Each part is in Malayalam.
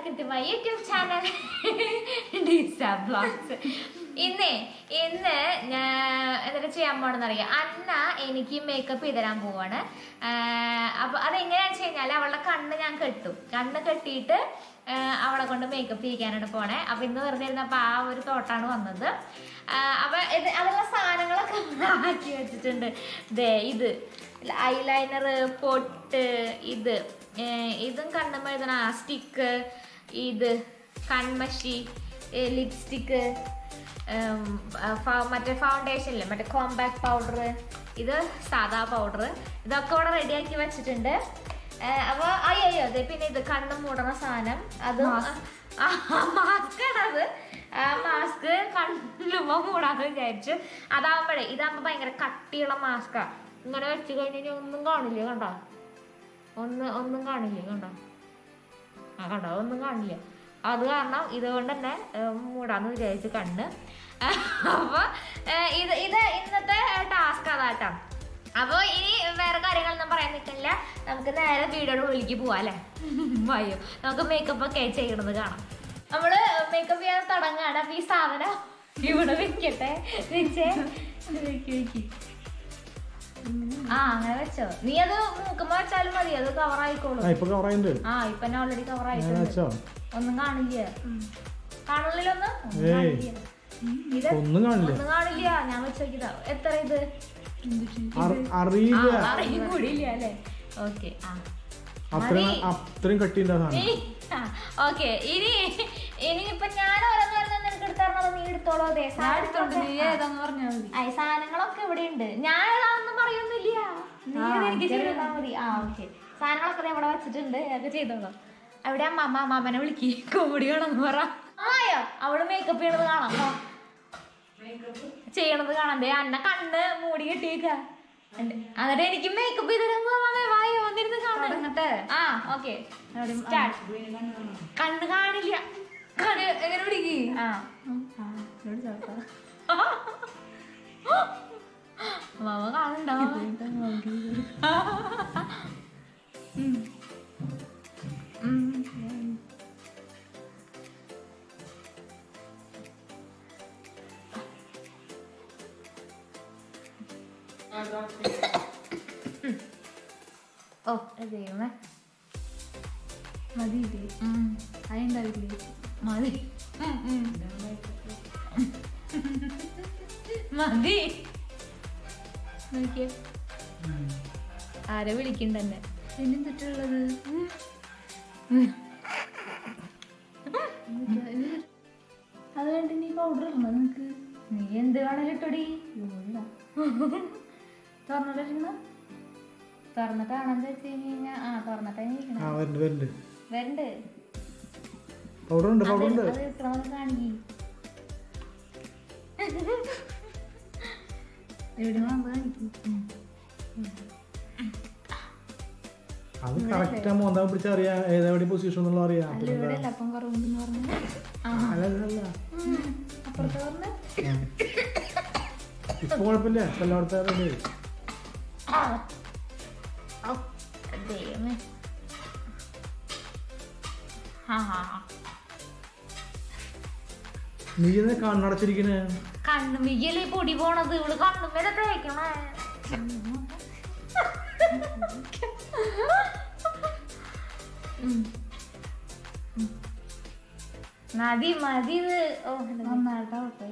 Back to my YouTube channel ഡിസ ബ്ലോഗ്സ് ഇന്നേ ഇന്ന് ഞാൻ എന്നിട്ട് ചെയ്യാൻ പോണെന്ന് അറിയാം അന്ന എനിക്ക് മേക്കപ്പ് ചെയ്ത് തരാൻ പോവാണ് ആഹ് അപ്പൊ അതെങ്ങനെയാണെന്ന് വെച്ച് കഴിഞ്ഞാൽ അവളുടെ കണ്ണ് ഞാൻ കെട്ടും കണ്ണ് കെട്ടിയിട്ട് ആഹ് അവളെ കൊണ്ട് മേക്കപ്പ് ചെയ്യിക്കാനാണ് പോണേ അപ്പൊ ഇന്ന് വെറുതെ ഇരുന്നപ്പോ ആ ഒരു തോട്ടാണ് വന്നത് ആഹ് അപ്പൊ ഇത് അതിലുള്ള സാധനങ്ങളൊക്കെ ആക്കി വെച്ചിട്ടുണ്ട് ദേ ഇത് ഐലൈനർ പൊട്ട് ഇത് ഏർ ഇതും കണ്ണുമ്മ എഴുതണ സ്റ്റിക്ക് ഇത് കൺമഷി ലിപ്സ്റ്റിക്ക് മറ്റേ ഫൗണ്ടേഷൻ ഇല്ലേ മറ്റേ കോമ്പാക്ട് പൗഡർ ഇത് സാദാ പൗഡർ ഇതൊക്കെ ഇവിടെ റെഡിയാക്കി വെച്ചിട്ടുണ്ട് ഏർ അപ്പൊ അയ്യോ അതെ പിന്നെ ഇത് കണ്ണും മൂടണ സാധനം അതും മാസ്ക് ആണത് ആ മാസ്ക് കണ്ണുമ്പോ മൂടാന്ന് വിചാരിച്ചു അതാവുമ്പോഴേ ഇതാകുമ്പോ ഭയങ്കര കട്ടിയുള്ള മാസ്കാ ഇങ്ങനെ വെച്ച് കഴിഞ്ഞാൽ ഒന്നും കാണില്ല കണ്ടോ ഒന്ന് ഒന്നും കാണില്ല കണ്ടോ ആ കണ്ടോ ഒന്നും കാണില്ല അത് കാരണം ഇതുകൊണ്ട് തന്നെ ഏർ, മൂടാന്ന് വിചാരിച്ചു കണ്ണ് അപ്പൊ ഏർ, ഇത് ഇത് ഇന്നത്തെ ടാസ്ക് അതാട്ടോ അപ്പോൾ ഇനി വേറെ കാര്യങ്ങളൊന്നും പറയാൻ നിൽക്കില്ല നമുക്ക് നേരെ വീഡിയോയുടെ ഉള്ളിലേക്ക് പോവാം അല്ലേ അയ്യോ നമുക്ക് മേക്കപ്പ് ഒക്കെ ചെയ്യണത് കാണാം നമ്മള് മേക്കപ്പ് ചെയ്യാൻ തുടങ്ങാണ് അപ്പൊ ഈ സാധനം ഇവിടെ വെക്കട്ടെ വെച്ചേ വെക്ക് വെക്ക് ആ അങ്ങനെ വെച്ചോ നീ അത് മൂക്കുമ്പോ വെച്ചാലും മതി അത് കവർ ആയിക്കോളും ആ ഇപ്പൊ കവറായിണ്ട് ആ ഇപ്പൊ ഓൾറെഡി കവർ ഞാൻ ആയിട്ടുണ്ട് വെച്ചോ ഒന്നും കാണില്ല കാണില്ലൊന്നും ഒന്നും ഏയ്. കാണില്ല. ഇത് ഒന്നും കാണില്ല ഒന്നും കാണില്ല ഞാൻ വെച്ചോക്കിയതാ എത്ര ഇത് അറി- ആ അറിയില്ല അറിയും കൂടിയില്ല അല്ലേ ഓക്കെ ആ അത്രയും മതി. അത്രയും കട്ടിയുണ്ട് ആ സാധനം ഓക്കെ ഇനി ഇനി ഇപ്പൊ ഞാൻ ഓരോന്ന് ഓരോന്ന് നിനക്ക് എടുത്തരണോ നീ എടുത്തോളോ അതെ എടുത്തോണ്ട് നീ ഏതാന്ന് പറഞ്ഞാ മതി ആ, ഈ സാധനങ്ങളൊക്കെ ഇവിടെ ഉണ്ട് ഞാൻ ഏതാണെന്നും പറയൊന്നുമില്ല നീ ആ, ഇത് എനിക്ക് എനിക്കറിയാം. ചെയ്താൽ മതി ആ ഓക്കെ സാധനങ്ങളൊക്കെ ദേ ഇവിടെ വെച്ചിട്ടുണ്ട് അതൊക്കെ ചെയ്തോളൂ അവിടെ അമ്മ അമ്മാമനെ വിളിക്ക് കോമഡി വേണമെന്ന് പറ ആയോ അവള് മേക്കപ്പ് ചെയ്യണത് കാണാം വാ. ചെയ്യണത് കാണാം ദേ അന്ന കണ്ണ് മൂടി കെട്ടിയേക്ക എന്നിട്ട് എനിക്ക് മേക്കപ്പ് ചെയ്ത് തരാൻ പോവാമേ വായോ വന്നിരുന്ന് കാണാം തുടങ്ങട്ടെ ആ ഓക്കെ സ്റ്റാർട്ട് കണ്ണ് കാണില്ല കണ്ണ് എങ്ങനെ പിടിക്ക് ആ ഇവിടെ ചേർത്താ. മാമ കാണുണ്ടോ ഓ ദൈവമേ മതിയില്ലേ ഉം. അതുണ്ടാവില്ലേ മതി മതി നോക്കിയേ ആരെ വിളിക്കണ്ടെന്നെ പിന്നെ എന്തിട്ടുള്ളത് അത് കണ്ട് നീ പൗഡർ ഇടണോ നിനക്ക് നീ എന്ത് കാണലിട്ടൊടി തുറന്നിട്ടിരുന്ന തുറന്നിട്ടാണെന്ന് വെച്ച് കഴിഞ്ഞാ ആ തുറന്നിട്ടാ ഇരിക്കണം ആ വരുന്നുണ്ട് വരുന്നുണ്ട് വരണ്ട് പൗഡർ ഉണ്ട് അത് പൗഡർ ഉണ്ട് അത് ഇരിക്കണമെന്ന് കാണിക്ക് എവിടെ വന്ന് കാണിക്കും അത് കറക്റ്റ് ആ മോന്താ പിടിച്ച അറിയാം ഏതെവിടെ പൊസിഷൻ എന്നുള്ള അറിയാം അല്ല ഇവിടെ അല്ല അപ്പം കുറവുണ്ടെന്ന് പറഞ്ഞു അല്ല, അല്ല, അല്ല. അപ്പുറത്ത് പറഞ്ഞ ഇപ്പൊ കുഴപ്പമില്ല ഇപ്പൊ എല്ലായിടത്തും റെഡി ആ. ഔ, ദൈവമേ ആ ആ ആ. നീ ഇന്ന് കണ്ണടച്ചിരിക്കണേ കണ്ണുമികയിലെ പൊടി പോണത് ഇവള് കണ്ണുമേലെ തേക്കണേ ഉം. ഉം. മതി മതി ഇത് ഓ ഇത് നന്നായിട്ടാവട്ടെ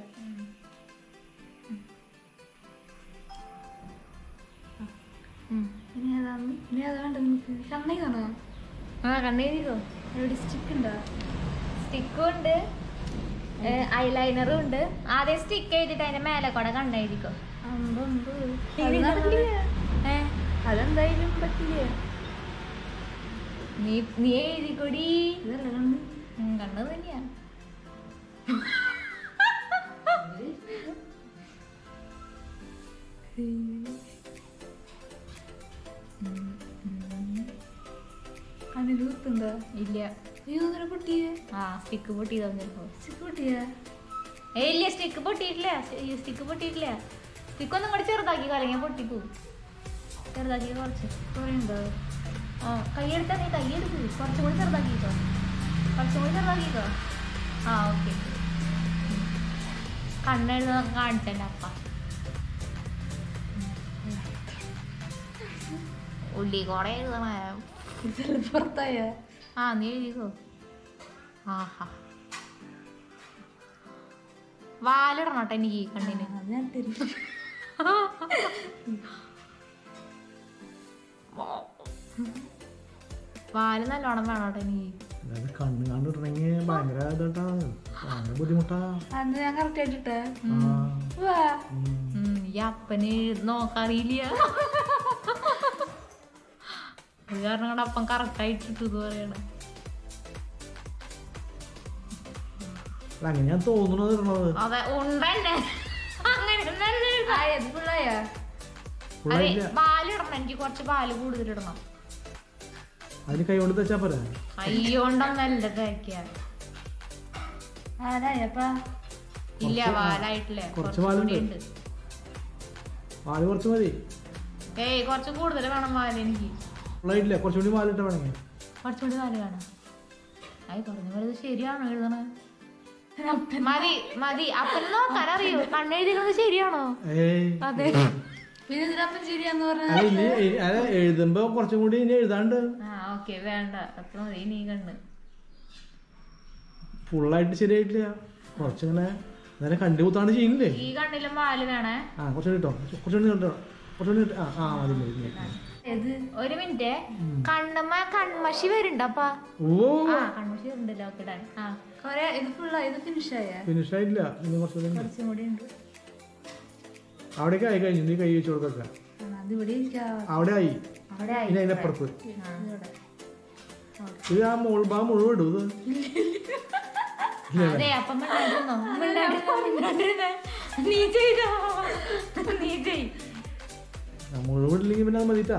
ഉം. ഇനി ഏതാണ് ഇനി ഏതാ വേണ്ട നിനക്ക് കണ്ണേ കാണാ ആ കണ്ണീരിക്കോ എവിടെ സ്റ്റിക്ക് ഉണ്ടോ സ്റ്റിക്കും ഉണ്ട് ഐലൈനറും ഉണ്ട് ആദ്യം സ്റ്റിക്ക് ചെയ്തിട്ട് അതിന്റെ മേലെ കൂടെ കണ്ണെഴുതിക്കോ അമ്പ് അമ്പ് അത് ഇനി നടക്കില്ല ഏ അതെന്തായാലും പറ്റില്ല നീ നീ എഴുതിക്കൊടി ഇതല്ല കണ്ണ് ഉം, കണ്ണ് തന്നെയാ കണ്ണിൽ കുത്തുണ്ടോ ഇല്ല അയ്യോ അങ്ങനെ പൊട്ടിയേ ആ സ്റ്റിക്ക് പൊട്ടിയതോ ചിലപ്പോ സ്റ്റിക്ക് പൊട്ടിയേ ഏയ് ഇല്ല സ്റ്റിക്ക് പൊട്ടിയിട്ടില്ല സ്റ്റിക്ക് പൊട്ടിയിട്ടില്ല സ്റ്റിക്ക് ഒന്നും കൂടി ചെറുതാക്കി കലങ്ങി പൊട്ടിപ്പോ ചെറുതാക്കി കുറച്ച് കുറേ ഉണ്ടോ ആ കൈയെടുത്താ നീ കൈയെടുക്ക് കുറച്ചും കൂടി ചെറുതാക്കിക്കോ കുറച്ചും കൂടി ചെറുതാക്കിക്കോ ആ ഓക്കെ കണ്ണെഴുതാ കാണിച്ചല്ലേ അപ്പ ഉള്ളി കുറെ എഴുതണ പുറത്തായ ആ നീ എഴുതിക്കോ ആഹാ വാലിടണം കേട്ടോ എനിക്ക് ഈ കണ്ണിന് ഞാൻ തരും വാല് നല്ലോണം വേണം കേട്ടോ എനിക്ക് അതായത് കണ്ണ് കണ്ടിട്ടുണ്ടെങ്കിൽ ഭയങ്കര ഇതായിട്ടാ ഭയങ്കര ബുദ്ധിമുട്ടാ അന്ന് ഞാൻ കറക്റ്റ് ആയിട്ടിട്ടേ ആ. വാ ഉം. ഉം, ഈ അപ്പന് നോക്കറിയില്ല അത് കാരണം കൊണ്ട് അപ്പം കറക്റ്റായിട്ട് ഇട്ടു പറയണ അല്ല, അങ്ങനെ ഞാൻ തോന്നുന്നത് ഇടണത് അതെ ഉണ്ടന്നെ അങ്ങനെ തന്നെ ഇടാം. ആയത് പിള്ളായ അതെ ഫുള്ളായില്ല പാലിടണം എനിക്ക് കുറച്ച് പാല് കൂടുതലിടണം അതിന് കൈ കൊണ്ട് തെച്ചാ പോരെ അയ്യോണ്ടൊന്നല്ല തേക്കുക ആരായപ്പാ ഇല്ല വാലായിട്ടില്ലേ കുറച്ച് കുറച്ചും പാലുണ്ട്. കൂടി ഉണ്ട് പാല് കുറച്ച് മതി ഏയ് കുറച്ച് കൂടുതൽ വേണം പാല് എനിക്ക് ഫുള്ളായിട്ടില്ല കുറച്ചുകൂടി പാലിട്ട വേണമെങ്കിൽ കുറച്ചുകൂടി പാല് വേണം അത് കുറഞ്ഞ പോലെ ഇത് ശരിയാണോ എഴുതണത് മതി മതി അപ്പൻ നോക്കാൻ അറിയോ കണ്ണെഴുതിക്കുന്നത് ശരിയാണോ ഏയ് അതെ പിന്നെ ഇതിനപ്പം ശരിയാന്ന് പറഞ്ഞ അല്ല ഇനി എ- അല്ല എഴുതുമ്പോ കുറച്ചും കൂടി ഇനി എഴുതാണ്ട് ആ ഓക്കെ വേണ്ട അത്ര മതി നീ കണ്ണ് ഫുള്ളായിട്ട് ശരിയായിട്ടില്ല കുറച്ചിങ്ങനെ നേരെ കണ്ടു കുത്താണ് ചെയ്യുന്നില്ലേ ഈ കണ്ണിലും പാല് വേണേ ആ കുറച്ചുകൂടി കിട്ടോ കുറച്ചുകൂടി കണ്ടോ കുറച്ചുകൂടി ഇട്ടോ. ആ ആ മതി മതി മതി. ഏത് ഒരു മിനിറ്റ് കണ്ണമ്മ കൺമഷി വരുന്നുണ്ട് അപ്പാ ഓ ആ കൺമഷി വരുന്നുണ്ടല്ലോ ഒക്കെ ഇടാൻ ആ കൊറേ ഇത് ഫുള്ളായി ഇത് ഫിനിഷായ ഫിനിഷ് ആയിട്ടില്ല ഇനി കുറച്ചുകൂടി ഉണ്ട്. കുറച്ചും കൂടി ഉണ്ട് അവിടേക്ക് ആയി കഴിഞ്ഞു നീ കൈ വെച്ച് കൊടുക്ക അത് ഇവിടെ ഇരിക്കാ അവിടെ ആയി അവിടെ ആയി ഇനി അതിന്റെ അപ്പുറത്ത് ഇവിടെ ഇത് ആ മോൾ ഭാഗം മുഴുവൻ ഇടും ഇത് അതെ അപ്പം മിണ്ടാണ്ടിരുന്നോ? മിണ്ടാണ്ടിരുന്നോ? മിണ്ടാണ്ടിരുന്നേ? നീ ചെയ്തോ നീ ചെയ് ആ, മുഴുവൻ ഇല്ലെങ്കിൽ പിന്നെ അത് മതിട്ടാ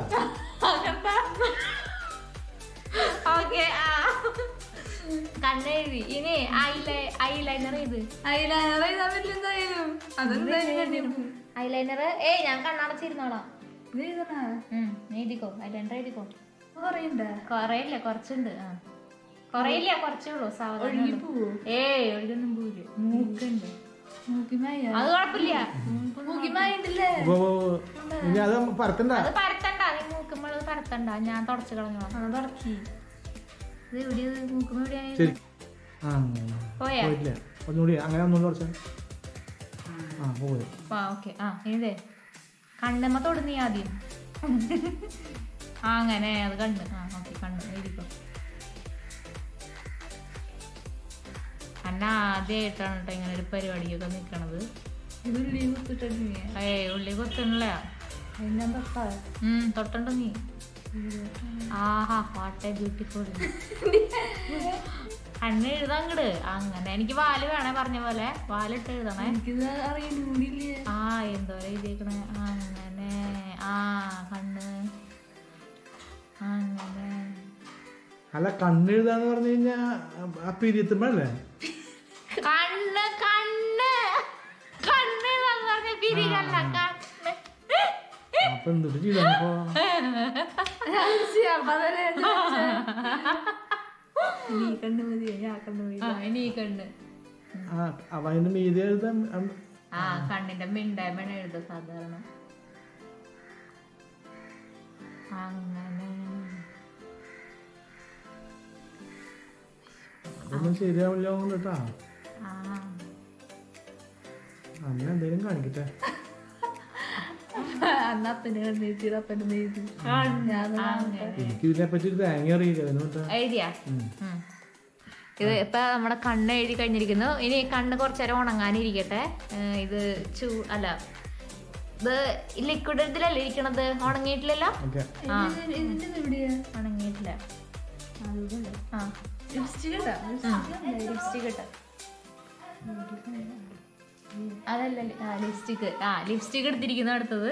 ഓക്കെ ആ കണ്ണെഴുതി ഇനി ഐലൈ ഐലൈനർ ഇത് ഐലൈനർ എഴുതാൻ പറ്റില്ല എന്തായാലും അതെന്തായാലും ഐലൈനർ ഏയ് ഞാൻ കണ്ണടച്ചിരുന്നോളാം ഇത് എഴുതണ ഉം, നീ എഴുതിക്കോ ഐലൈനർ എഴുതിക്കോ പറയണ്ട കൊറേ ഇല്ല കുറച്ചുണ്ട് ആ കൊറേ ഇല്ല കുറച്ചേ ഉള്ളൂ സാവധാനം ഒഴുകി ഇടും. പോവോ ഏയ് ഒഴുകൊന്നും പോവില്ല മൂക്കുണ്ട് മൂക്കിമായ അത് കുഴപ്പമില്ല മൂക്കിമായിട്ടില്ലേ അപ്പൊ ഇനി അത് പരത്തണ്ട അത് പരത്തണ്ട നീ മൂക്കുമ്പോൾ അത് പരത്തണ്ട ഞാൻ തുടച്ചു കളഞ്ഞോളാം ആ തുടക്കി ഇത് എവിടെ മൂക്കുമ്പോ എവിടെയായി ശരി ആ അങ്ങനെ. പോയാ പോയിട്ടില്ല ഒന്നുകൂടി അങ്ങനെ ഒന്നുകൂടി കുറച്ച് ആ പോയി ആ ഓക്കെ ആ ഇതേ കണ്ണമ്മ തൊടുന്നീ ആദ്യം ആ അങ്ങനെ അത് കണ്ണ് ആ ഓക്കെ കണ്ണ് എഴുതിക്കോ അന്ന ആദ്യമായിട്ടാണ് കേട്ടോ ഇങ്ങനെ ഒരു പരിപാടിക്കൊക്കെ നിൽക്കണത് ഇത് ഉള്ളി കുത്തിട്ടില്ലേ ഏയ് ഉള്ളി കൊത്തണില്ല അതിനെ തൊട്ടാ ഉം തൊട്ടണ്ട നീ ആഹാ വാട്ട് എ ബ്യൂട്ടിഫുൾ കണ്ണ് എഴുതാങ്ങട് അങ്ങനെ എനിക്ക് വാല് വേണേ പറഞ്ഞ പോലെ വാലിട്ട് എഴുതണേ എനിക്കിത് അറിയുന്നില്ലേ ആ എന്തോ എഴുതിയേക്കണേ അങ്ങനെ ആ കണ്ണ് അങ്ങനെ അല്ല കണ്ണെഴുതാന്ന് പറഞ്ഞു കഴിഞ്ഞാ ആ പിരിയത്തുമ്പോഴല്ലേ കണ്ണ് കണ്ണ് കണ്ണ് എന്ന് പറഞ്ഞ പിരികല്ല കണ്ണ് അപ്പൊ എന്തിട്ട് ചെയ്തപ്പോ നീ കണ്ടു മതിയോ ഞാൻ കണ്ടു മതി ആ ഇനി ഈ കണ്ണ് ആ അപ്പൊ അതിന്റെ മീതി എഴുതാൻ അം- ആ കണ്ണിന്റെ മിണ്ടായ്മ എഴുത സാധാരണ അങ്ങനെ അതൊന്നും ശരിയാവില്ല കേട്ടാ ആ അങ്ങനെ എന്തെങ്കിലും കാണിക്കട്ടെ അന്ന് അപ്പനെ കണ്ണീച്ചിട്ട് അപ്പനെ നെയ്തു അങ്ങനെ എനിക്ക് ഇതിനെ പറ്റി ഒരു തേങ്ങ അറിയില്ല അതിനോട്ടാ എഴുതിയാ ഉം. ഇത് ഇപ്പൊ നമ്മുടെ കണ്ണ് എഴുതി കഴിഞ്ഞിരിക്കുന്നു ഇനി കണ്ണ് കുറച്ചു നേരം ഉണങ്ങാനിരിക്കട്ടെ ഏഹ് ഇത് ചൂ അല്ല ഇത് ലിക്വിഡ് ഇതിലല്ലേ ഇരിക്കണത് ഉണങ്ങിയിട്ടില്ലല്ലോ ഓക്കെ ആ ഇതിന്റെ എവിടെയാ ഉണങ്ങിയിട്ടില്ല ആ ലിപ്സ്റ്റിക് ഇടാ ലിപ്സ്റ്റിക് ഇട്ട് അതല്ല ലി- ആ ലിപ്സ്റ്റിക് ആ ലിപ്സ്റ്റിക് എടുത്തിരിക്കുന്ന അടുത്തത്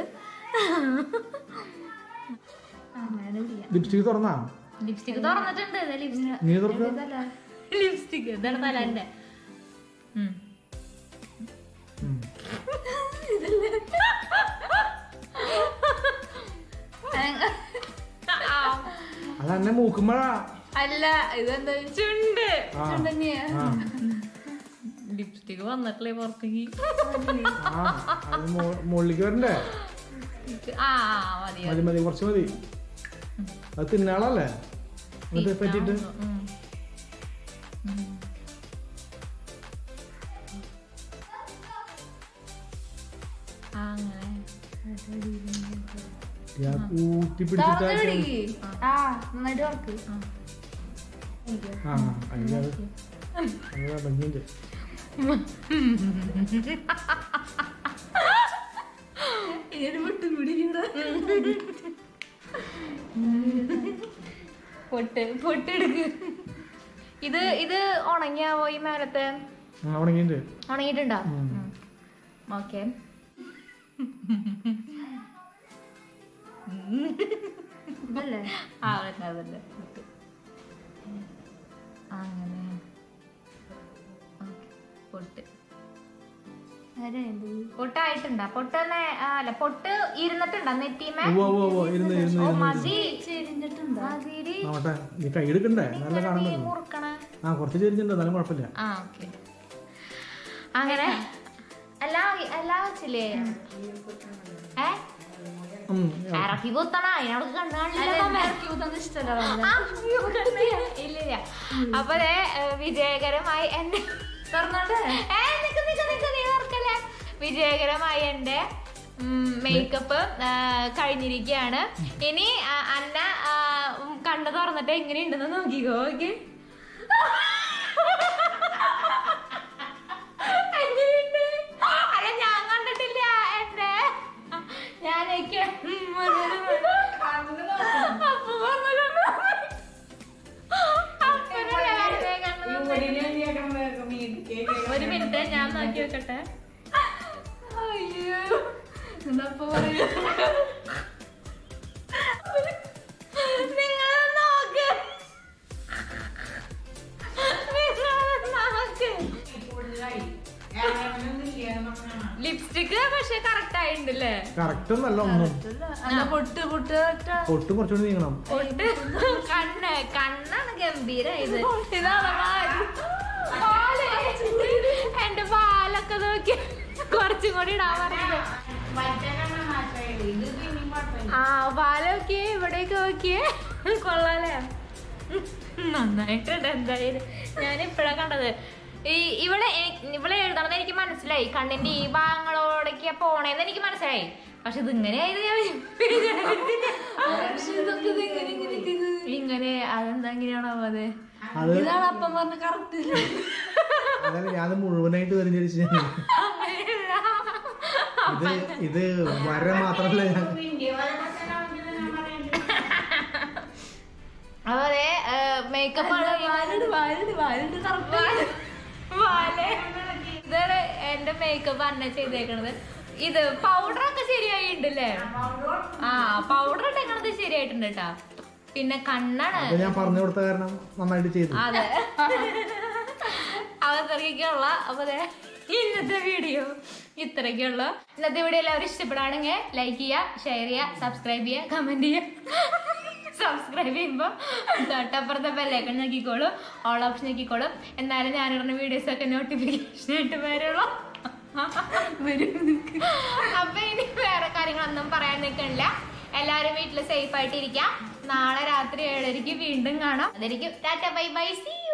അങ്ങനെ ലിപ്സ്റ്റിക് തുറന്നാ ലിപ്സ്റ്റിക് തുറന്നിട്ടുണ്ട് ലിപ്സ്റ്റിക് നീ തുറക്ക ലിപ്സ്റ്റിക് ഇതാണ് തലന്റെ ഉം. ഉം. ആ, അത് എന്നെ മൂക്കുമ്പോഴാ അല്ല ഇതെന്താ ചുണ്ട് ആ തന്നെയാ ആ ലിപ്സ്റ്റിക് വന്നിട്ടില്ലേ പുറത്തേക്ക് ആ അത് മോ- മുകളിലേക്ക് വരണ്ടേ ആ ആ മതി മതി മതി കുറച്ച് മതി അത് തിന്നാളല്ലേ എന്നിട്ട് പറ്റിയിട്ട് ഉം. ഉം. ആ, അങ്ങനെ ഞാൻ ഊറ്റി പിടിച്ചിട്ട് തുറന്നിടിക്ക്. ആ നന്നായിട്ട് വർക്ക് ആ അതിന് അത് അത് ഭംഗിയുണ്ട് ഇങ്ങനെ വിട്ടും കൂടി ഇവിടെ പൊട്ട് പൊട്ടെടുക്ക് ഇത് ഇത് ഉണങ്ങിയാവോ ഈ മേലത്തെ ആ ഉണങ്ങിയിട്ടുണ്ട് ഉണങ്ങിയിട്ടുണ്ടോ ഉം. ഓക്കെ ഇതല്ലേ ആ അതല്ല അതല്ല പൊട്ട്. അങ്ങനെ ഓക്കെ പൊട്ട് ആരായത് പൊട്ടായിട്ടുണ്ടാ പൊട്ട് തന്നെ ആ, അല്ല പൊട്ട് ഇരുന്നിട്ടുണ്ടോ നെറ്റീമേ ഉവ്വ് ഉവ്വ് ഉവ്വ് ഇരുന്ന് ഇരുന്ന് ഓ ഇരുന്ന് മതി ചെരിഞ്ഞിട്ടുണ്ടോ മതിരി ആവട്ടെ നീ കൈ എടുക്കണ്ടേ നല്ല കാണാൻ നീ പറ്റും മുറുക്കണ ആ കുറച്ച് ചെരിഞ്ഞിട്ടുണ്ട് എന്നാലും കുഴപ്പമില്ല ആ ഓക്കെ അങ്ങനെ എല്ലാം എല്ലാം വെച്ചില്ലേ ഏ ഉം. ഇറക്കി കുത്തണ അതിനോട് കണ്ണു കാണില്ല ഇറക്കി ഊത്താൻ ഇഷ്ടമല്ല ഇല്ലില്ല അപ്പൊ ദേ, ഏ, വിജയകരമായി എന്റെ തുറന്നോട്ടെ ഏ, നിക്ക് നിക്ക് നിക്ക് നീ ഓർക്കല്ലേ വിജയകരമായി എന്റെ മേക്കപ്പ് കഴിഞ്ഞിരിക്കുകയാണ് ഇനി ആ, അന്ന ആ, ഉം, കണ്ണ് തുറന്നിട്ട് എങ്ങനെയുണ്ടെന്ന് നോക്കിക്കോ ഓക്കെ എങ്ങനെയുണ്ട്? അല്ല ഞാൻ കണ്ടിട്ടില്ല എന്റെ ഞാനേക്ക് അപ്പൊ പറഞ്ഞു അപ്പനല്ലേ കണ്ണ് ഒരു മിനിറ്റ് ഞാൻ നോക്കി വെക്കട്ടെ അയ്യോ എന്നപ്പോ പറയൂ നിങ്ങൾ നോക്ക് ലിപ്സ്റ്റിക് പക്ഷെ കറക്റ്റ് ആയിട്ടുണ്ടല്ലേ കറക്റ്റ് ഒന്നല്ല ഒന്നും അല്ല പൊട്ട് പൊട്ട് ഒറ്റ പൊട്ട് കുറച്ചുകൂടി നീങ്ങണം ഉണ്ട് കണ്ണ് കണ്ണാണ് ഗംഭീരായത് ഇതാണ് വാല്. വാല്. എന്റെ പാലൊക്കെ നോക്കി കുറച്ചും കൂടി ഇടാൻ പറഞ്ഞത് ആ പാല് നോക്കിയേ ഇവിടേക്ക് നോക്കിയേ കൊള്ളാലേ നന്നായിട്ടുണ്ട് എന്തായാലും ഞാൻ ഇപ്പഴാ കണ്ടത് ഈ ഇവിടെ എ- ഇവിടെ എഴുതണമെന്ന് എനിക്ക് മനസ്സിലായി കണ്ണിന്റെ ഈ ഭാഗങ്ങളോടൊക്കെ പോണേന്ന് എനിക്ക് മനസ്സിലായി പക്ഷെ ഇത് ഇങ്ങനെ ആയത് ഞാൻ വിചാരിച്ചില്ല. ഇതൊക്കെ ഇത് ഇങ്ങനെ ഇങ്ങനെ ഇങ്ങനെ. ഇങ്ങനെ അതെന്താ ഇങ്ങനെയാണോ അത് അത് ഇതാണ് അപ്പം പറഞ്ഞ കറക്റ്റ് അതല്ല ഞാൻ അത് മുഴുവനായിട്ട് തെരഞ്ഞെടുത്ത് ഞാൻ ഇത് ഇത് വര മാത്രമല്ല ഞാൻ അതെ മേക്കപ്പ് ആണ് വാലിട് വാലിട് വാലിട് കറക്റ്റ് വാല്. ഇതാണ് എന്റെ മേക്കപ്പ് അന്ന ചെയ്തേക്കണത് ഇത് പൗഡർ ഒക്കെ ശരിയായിണ്ടല്ലേ ആ പൗഡർ ഇട്ടേക്കണത് ശരിയായിട്ടുണ്ട് കേട്ടാ പിന്നെ കണ്ണാണ് അത് ഞാൻ പറഞ്ഞു കൊടുത്ത കാരണം നന്നായിട്ട് ചെയ്തു അതെ അവതരിക്കുള്ള അപ്പൊ ദേ ഇന്നത്തെ വീഡിയോ ഇത്രയ്ക്കുള്ള ഇന്നത്തെ വീഡിയോ എല്ലാവരും ഇഷ്ടപ്പെടുകയാണെങ്കിൽ ലൈക്ക് ചെയ്യുക ഷെയർ ചെയ്യുക സബ്സ്ക്രൈബ് ചെയ്യുക കമന്റ് ചെയ്യുക സബ്സ്ക്രൈബ് ചെയ്യുമ്പോൾ തൊട്ടപ്പുറത്തെ ബെല്ലൈക്കൺ നോക്കിക്കോളൂ ഓൾ ഓപ്ഷൻ നോക്കിക്കോളും എന്നാലും ഞാനിടുന്ന വീഡിയോസ് ഒക്കെ നോട്ടിഫിക്കേഷൻ ആയിട്ട് വരുള്ളൂ അപ്പൊ ഇനി വേറെ കാര്യങ്ങളൊന്നും പറയാൻ നിൽക്കണില്ല എല്ലാവരും വീട്ടിൽ സേഫ് ആയിട്ട് ഇരിക്കാം നാളെ രാത്രി ഏഴരയ്ക്ക് വീണ്ടും കാണാം അതായിരിക്കും tata bye bye see U